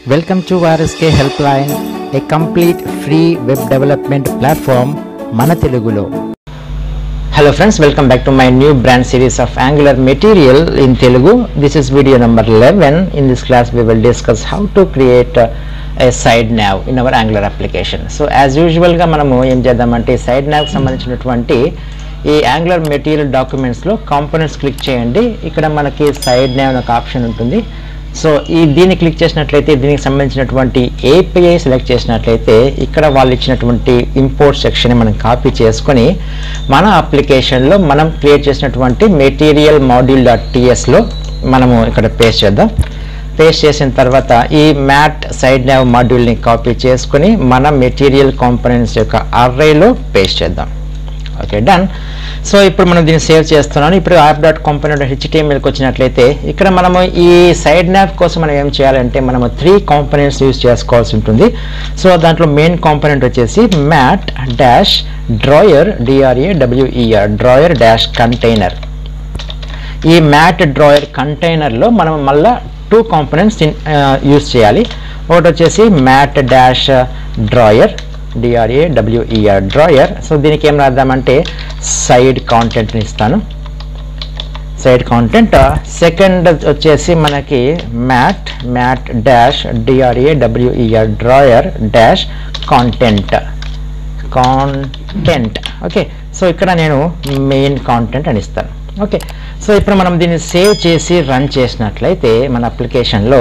Welcome to RSK Helpline, a complete free web development platform మన తెలుగులో hello friends welcome back to my new brand series of Angular material in Telugu this is video number eleven in this class we will discuss how to create a side nav in our Angular application so as యూజువల్గా మనము ఏం చేద్దామంటే side న్యావ్కి సంబంధించినటువంటి ఈ Angular material డాక్యుమెంట్స్లో components click చేయండి ఇక్కడ మనకి సైడ్ న్యావ్ అనే ఒక ఆప్షన్ ఉంటుంది సో ఈ దీన్ని క్లిక్ చేసినట్లయితే దీనికి సంబంధించినటువంటి ఏపీఐ సెలెక్ట్ చేసినట్లయితే ఇక్కడ వాళ్ళు ఇచ్చినటువంటి ఇంపోర్ట్ సెక్షన్ మనం కాపీ చేసుకొని మన అప్లికేషన్లో మనం క్రియేట్ చేసినటువంటి మెటీరియల్ మాడ్యూల్ డాట్ టీఎస్లో మనము ఇక్కడ పేస్ట్ చేద్దాం పేస్ట్ చేసిన తర్వాత ఈ మ్యాట్ సైడ్ న్యావ్ మాడ్యూల్ని కాపీ చేసుకొని మన మెటీరియల్ కాంపోనెంట్స్ యొక్క అర్రేలో పేస్ట్ చేద్దాం ఓకే డన్ సో ఇప్పుడు మనం దీన్ని సేవ్ చేస్తున్నాను ఇప్పుడు యాప్ డాట్ కాంపోనెంట్ హెచ్టిఎంఎల్కి వచ్చినట్లయితే ఇక్కడ మనము ఈ సైడ్ న్యాప్ కోసం మనం ఏం చేయాలంటే మనము త్రీ కాంపోనెంట్స్ యూజ్ చేసుకోవాల్సి ఉంటుంది సో దాంట్లో మెయిన్ కాంపోనెంట్ వచ్చేసి mat dash drawer D R A W E R drawer dash container ఈ మ్యాట్ డ్రాయర్ కంటైనర్లో మనం మళ్ళా టూ కాంపోనెంట్స్ యూజ్ చేయాలి ఒకటి వచ్చేసి mat dash drawer D R A W E R drawer so దీనికి ఏం రాద్దామంటే సైడ్ కాంటెంట్ని ఇస్తాను సైడ్ కాంటెంట్ సెకండ్ వచ్చేసి మనకి mat mat dash D R A W E R drawer dash content content okay so ఇక్కడ నేను మెయిన్ కాంటెంట్ అని ఇస్తాను ఓకే సో ఇప్పుడు మనం దీన్ని సేవ్ చేసి రన్ చేసినట్లయితే మన అప్లికేషన్లో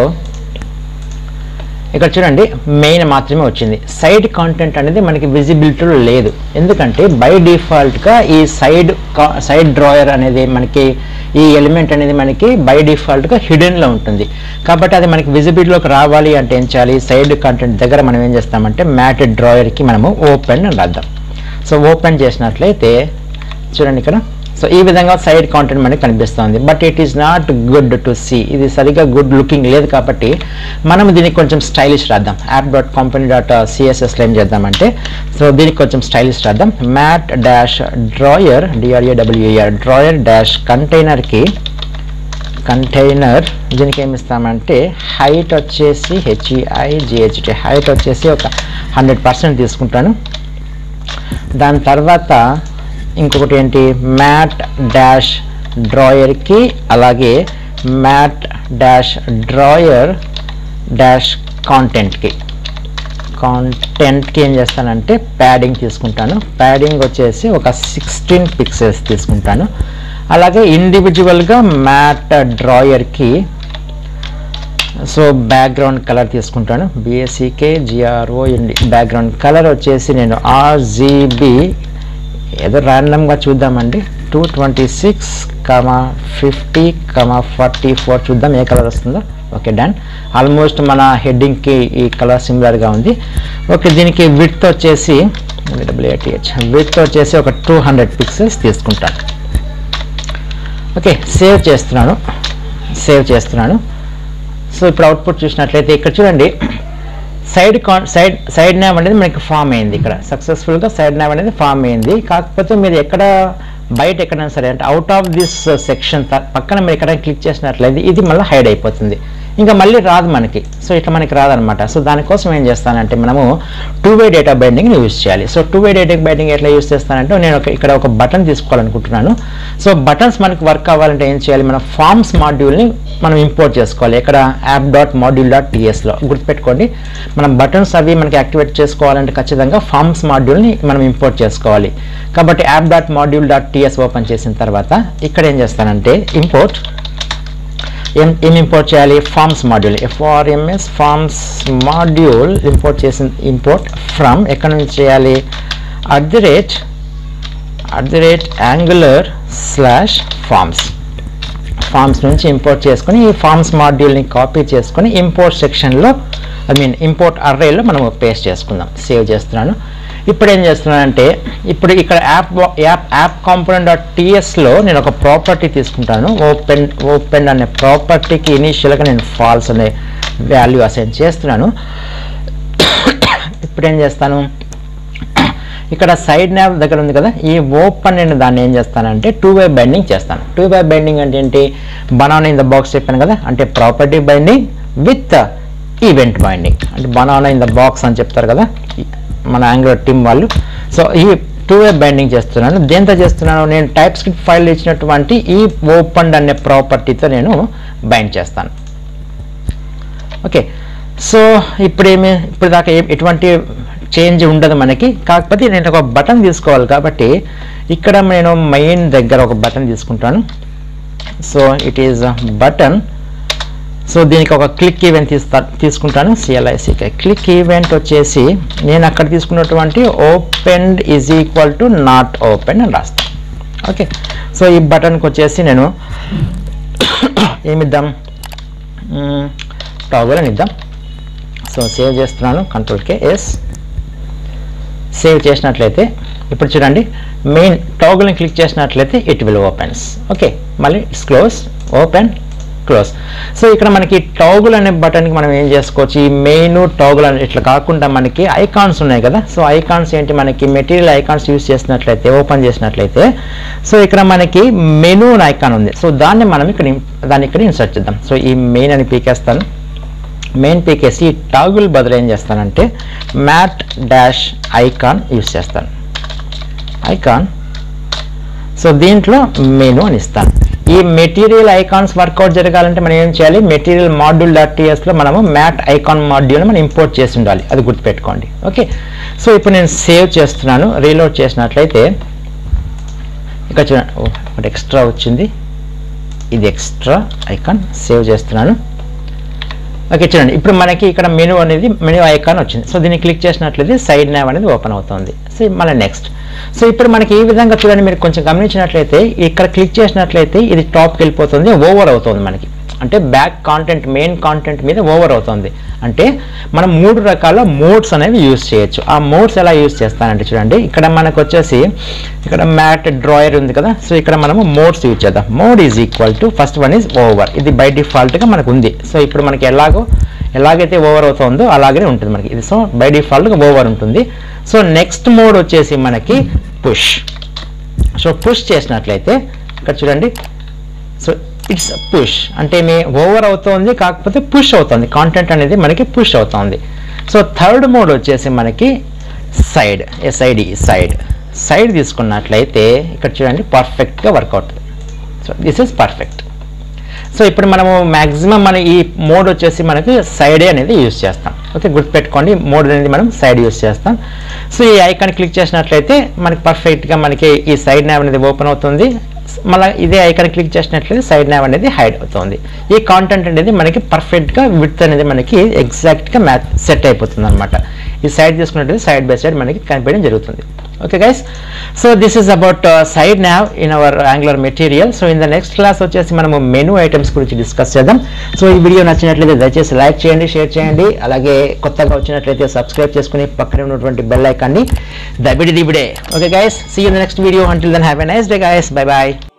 ఇక్కడ చూడండి మెయిన్ మాత్రమే వచ్చింది సైడ్ కాంటెంట్ అనేది మనకి విజిబిలిటీలో లేదు ఎందుకంటే బై డిఫాల్ట్గా ఈ సైడ్ సైడ్ డ్రాయర్ అనేది మనకి ఈ ఎలిమెంట్ అనేది మనకి బై డిఫాల్ట్గా హిడెన్లో ఉంటుంది కాబట్టి అది మనకి విజిబిలిటీలోకి రావాలి అంటే ఏం చేయాలి సైడ్ కాంటెంట్ దగ్గర మనం ఏం చేస్తామంటే మ్యాట్ డ్రాయర్కి మనము ఓపెన్ అని రాద్దాం సో ఓపెన్ చేసినట్లయితే చూడండి ఇక్కడ సో ఈ విధంగా సైడ్ కాంటెంట్ మనకి కనిపిస్తుంది but it is not good to see ఇది సరిగా గుడ్ లుకింగ్ లేదు కాబట్టి మనం దీనికి కొంచెం స్టైలిష్ రాద్దాం యాప్ డాట్ కంపెనీ డాట్ సిఎస్ఎస్లో ఏం చేద్దామంటే సో దీనికి కొంచెం స్టైలిష్ రాద్దాం mat dash drawer D R A W R drawer dash కంటైనర్కి కంటైనర్ దీనికి ఏమి ఇస్తామంటే హైట్ వచ్చేసి హెచ్ఈఐ జిహెచ్టి హైట్ వచ్చేసి ఒక హండ్రెడ్ పర్సెంట్ తీసుకుంటాను దాని తర్వాత ఇంకొకటి ఏంటి మ్యాట్ డాష్ డ్రాయర్కి అలాగే మ్యాట్ డాష్ డ్రాయర్ డాష్ కాంటెంట్కి కాంటెంట్కి ఏం చేస్తానంటే ప్యాడింగ్ తీసుకుంటాను ప్యాడింగ్ వచ్చేసి ఒక సిక్స్టీన్ పిక్సెల్స్ తీసుకుంటాను అలాగే ఇండివిజువల్గా మ్యాట్ డ్రాయర్కి సో బ్యాక్గ్రౌండ్ కలర్ తీసుకుంటాను బిఎస్సికే జిఆర్ఓ బ్యాక్గ్రౌండ్ కలర్ వచ్చేసి నేను ఆర్జీబీ ఏదో ర్యాండమ్గా చూద్దామండి two twenty six comma fifty comma forty four చూద్దాం ఏ కలర్ వస్తుందో ఓకే డన్ ఆల్మోస్ట్ మన హెడ్డింగ్కి ఈ కలర్ సిమిలర్గా ఉంది ఓకే దీనికి విత్ వచ్చేసి డబ్ల్యూఏటిహెచ్ విత్ వచ్చేసి ఒక టూ హండ్రెడ్ పిక్సెల్స్ తీసుకుంటాను ఓకే సేవ్ చేస్తున్నాను సేవ్ చేస్తున్నాను సో ఇప్పుడు అవుట్పుట్ చూసినట్లయితే ఇక్కడ చూడండి సైడ్ కాన్ సైడ్ సైడ్ న్యావ్ అనేది మనకి ఫామ్ అయింది ఇక్కడ సక్సెస్ఫుల్గా సైడ్ న్యావ్ అనేది ఫామ్ అయింది కాకపోతే మీరు ఎక్కడ బయట ఎక్కడైనా సరే అంటే అవుట్ ఆఫ్ దిస్ సెక్షన్ పక్కన మీరు ఎక్కడైనా క్లిక్ చేసినట్లయితే ఇది మళ్ళీ హైడ్ అయిపోతుంది ఇంకా మళ్ళీ రాదు మనకి సో ఇట్లా మనకి రాదనమాట సో దానికోసం ఏం చేస్తానంటే మనము టూ వే డేటా బైండింగ్ని యూజ్ చేయాలి so two way data binding ఎట్లా యూజ్ చేస్తానంటే నేను ఒక ఇక్కడ ఒక బటన్ తీసుకోవాలనుకుంటున్నాను సో బటన్స్ మనకి వర్క్ అవ్వాలంటే ఏం చేయాలి మన ఫార్మ్స్ మాడ్యూల్ని మనం ఇంపోర్ట్ చేసుకోవాలి ఇక్కడ యాప్ డాట్ మాడ్యూల్ డాట్ టీఎస్లో గుర్తుపెట్టుకోండి మనం బటన్స్ అవి మనకి యాక్టివేట్ చేసుకోవాలంటే ఖచ్చితంగా ఫార్మ్స్ మాడ్యూల్ని మనం ఇంపోర్ట్ చేసుకోవాలి కాబట్టి app dot module dot TS open చేసిన తర్వాత ఇక్కడ ఏం చేస్తానంటే ఇంపోర్ట్ ఏం ఏం ఇంపోర్ట్ చేయాలి forms module F R M S forms module import చేసిన ఇంపోర్ట్ ఫ్రమ్ ఎక్కడ నుంచి చేయాలి at the rate at the rate Angular slash forms forms నుంచి ఇంపోర్ట్ చేసుకొని ఈ ఫార్మ్స్ మాడ్యూల్ని కాపీ చేసుకొని ఇంపోర్ట్ సెక్షన్లో ఐ మీన్ ఇంపోర్ట్ అర్రేలో మనం పేస్ట్ చేసుకుందాం సేవ్ చేస్తున్నాను ఇప్పుడు ఏం చేస్తున్నానంటే ఇప్పుడు ఇక్కడ app app app component dot టీఎస్లో నేను ఒక ప్రాపర్టీ తీసుకుంటాను ఓపెన్ ఓపెన్ అనే ప్రాపర్టీకి ఇనీషియల్గా నేను ఫాల్స్ అనే వాల్యూ అసైన్ చేస్తున్నాను ఇప్పుడు ఏం చేస్తాను ఇక్కడ సైడ్ న్యావ్ దగ్గర ఉంది కదా ఈ ఓపెన్ నేను దాన్ని ఏం చేస్తానంటే టూ వే బైండింగ్ చేస్తాను టూ వే బైండింగ్ అంటే ఏంటి బనానా ఇన్ ద బాక్స్ చెప్పాను కదా అంటే property binding with event binding అంటే బనానా ఇన్ ద బాక్స్ అని చెప్తారు కదా ఈ- మన యాంగులర్ టీమ్ వాళ్ళు సో ఈ టూ వే బైండింగ్ చేస్తున్నాను దేంతో చేస్తున్నాను నేను టైప్ స్క్రిప్ట్ ఫైల్ ఇచ్చినటువంటి ఈ ఓపెన్ అనే ప్రాపర్టీతో నేను బైండ్ చేస్తాను ఓకే సో ఇప్పుడు ఏమి ఇప్పుడు దాకా ఏ- ఎటువంటి చేంజ్ ఉండదు మనకి కాకపోతే నేను ఒక బటన్ తీసుకోవాలి కాబట్టి ఇక్కడ నేను మెయిన్ దగ్గర ఒక బటన్ తీసుకుంటాను so it is button so దీనికి ఒక క్లిక్ ఈవెంట్ తీస్తా తీసుకుంటాను సిఎల్ఐసికే క్లిక్ ఈవెంట్ వచ్చేసి నేను అక్కడ తీసుకున్నటువంటి open is equal to not open అని రాస్తాను ఓకే సో ఈ బటన్కి వచ్చేసి నేను ఏమిద్దాం టాగుల్ అని ఇద్దాం సో సేవ్ చేస్తున్నాను కంట్రోల్ కే ఎస్ సేవ్ చేసినట్లయితే ఇప్పుడు చూడండి మెయిన్ టాగుల్ని క్లిక్ చేసినట్లయితే ఇట్ విల్ ఓపెన్స్ ఓకే మళ్ళీ it's close open close so ఇక్కడ మనకి టాగుల్ అనే బటన్కి మనం ఏం చేసుకోవచ్చు ఈ మెయిన్ టాగుల్ అని ఇట్లా కాకుండా మనకి ఐకాన్స్ ఉన్నాయి కదా సో ఐకాన్స్ ఏంటి మనకి మెటీరియల్ ఐకాన్స్ యూస్ చేసినట్లయితే ఓపెన్ చేసినట్లయితే సో ఇక్కడ మనకి మెనూ ఐకాన్ ఉంది సో దాన్ని మనం ఇక్కడ ఇన్- దాన్ని ఇక్కడ ఇన్సర్ట్ చేద్దాం సో ఈ మెయిన్ అని పీకేస్తాను మెయిన్ పీకేసి టాగుల్ బదులు ఏం చేస్తానంటే మ్యాట్ డాష్ ఐకాన్ యూస్ చేస్తాను ఐకాన్ సో దీంట్లో మెనూ అని ఇస్తాను ఈ మెటీరియల్ ఐకాన్స్ వర్కౌట్ జరగాలంటే మనం ఏం చేయాలి మెటీరియల్ మాడ్యూల్ డాట్ టీఎస్లో మనము మ్యాట్ ఐకాన్ మాడ్యూల్ మనం ఇంపోర్ట్ చేసి ఉండాలి అది గుర్తుపెట్టుకోండి ఓకే సో ఇప్పుడు నేను సేవ్ చేస్తున్నాను రీలోడ్ చేసినట్లయితే ఇక్కడ చూడండి ఓ, ఒకటి ఎక్స్ట్రా వచ్చింది ఇది ఎక్స్ట్రా ఐకాన్ సేవ్ చేస్తున్నాను ఓకే చూడండి ఇప్పుడు మనకి ఇక్కడ మెనూ అనేది మెనూ ఐకాన్ వచ్చింది సో దీన్ని క్లిక్ చేసినట్లయితే సైడ్ నావ్ అనేది ఓపెన్ అవుతుంది సో మళ్ళీ నెక్స్ట్ సో ఇప్పుడు మనకి ఈ విధంగా చూడండి మీరు కొంచెం గమనించినట్లయితే ఇక్కడ క్లిక్ చేసినట్లయితే ఇది టాప్కి వెళ్ళిపోతుంది ఓవర్ అవుతుంది మనకి అంటే బ్యాక్ కాంటెంట్ మెయిన్ కాంటెంట్ మీద ఓవర్ అవుతుంది అంటే మనం మూడు రకాల మోడ్స్ అనేవి యూస్ చేయొచ్చు ఆ మోడ్స్ ఎలా యూస్ చేస్తానంటే చూడండి ఇక్కడ మనకు వచ్చేసి ఇక్కడ మ్యాట్ డ్రాయర్ ఉంది కదా సో ఇక్కడ మనము మోడ్స్ యూజ్ చేద్దాం mode is equal to first one is over ఇది బై డిఫాల్ట్గా మనకు ఉంది సో ఇప్పుడు మనకి ఎలాగో ఎలాగైతే ఓవర్ అవుతుందో అలాగనే ఉంటుంది మనకి ఇది సో బై డిఫాల్ట్గా ఓవర్ ఉంటుంది సో నెక్స్ట్ మోడ్ వచ్చేసి మనకి పుష్ సో పుష్ చేసినట్లయితే ఇక్కడ చూడండి సో ఇట్స్ పుష్ అంటే మీ ఓవర్ అవుతోంది కాకపోతే పుష్ అవుతుంది కాంటెంట్ అనేది మనకి పుష్ అవుతుంది సో థర్డ్ మోడ్ వచ్చేసి మనకి సైడ్ ఎస్ఐడి సైడ్ సైడ్ తీసుకున్నట్లయితే ఇక్కడ చూడండి పర్ఫెక్ట్గా వర్క్ అవుతుంది so this is perfect so ఇప్పుడు మనము మ్యాక్సిమం మన ఈ మోడ్ వచ్చేసి మనకి సైడే అనేది యూస్ చేస్తాం ఓకే గుర్తుపెట్టుకోండి మోడ్ అనేది మనం సైడ్ యూస్ చేస్తాం సో ఈ ఐకాన్ క్లిక్ చేసినట్లయితే మనకి పర్ఫెక్ట్గా మనకి ఈ సైడ్ నావ్ అనేది ఓపెన్ అవుతుంది మళ్ళీ ఇదే ఐకాన్ క్లిక్ చేసినట్లయితే సైడ్ నావ్ అనేది హైడ్ అవుతుంది ఈ కాంటెంట్ అనేది మనకి పర్ఫెక్ట్గా విత్ అనేది మనకి ఎగ్జాక్ట్గా మ్యాచ్ సెట్ అయిపోతుంది అనమాట ఈ సైడ్ తీసుకున్నట్లయితే సైడ్ బై సైడ్ మనకి కనిపించడం జరుగుతుంది okay guys so this is about side nav in our Angular Material so in the next class వచ్చేసి మనము మెనూ ఐటమ్స్ గురించి డిస్కస్ చేద్దాం సో ఈ వీడియో నచ్చినట్లయితే దయచేసి లైక్ చేయండి షేర్ చేయండి అలాగే కొత్తగా వచ్చినట్లయితే సబ్స్క్రైబ్ చేసుకుని పక్కనే ఉన్నటువంటి బెల్ ఐకాన్ని దబిడి దిబిడే okay guys see in the next video until then have a nice day guys bye bye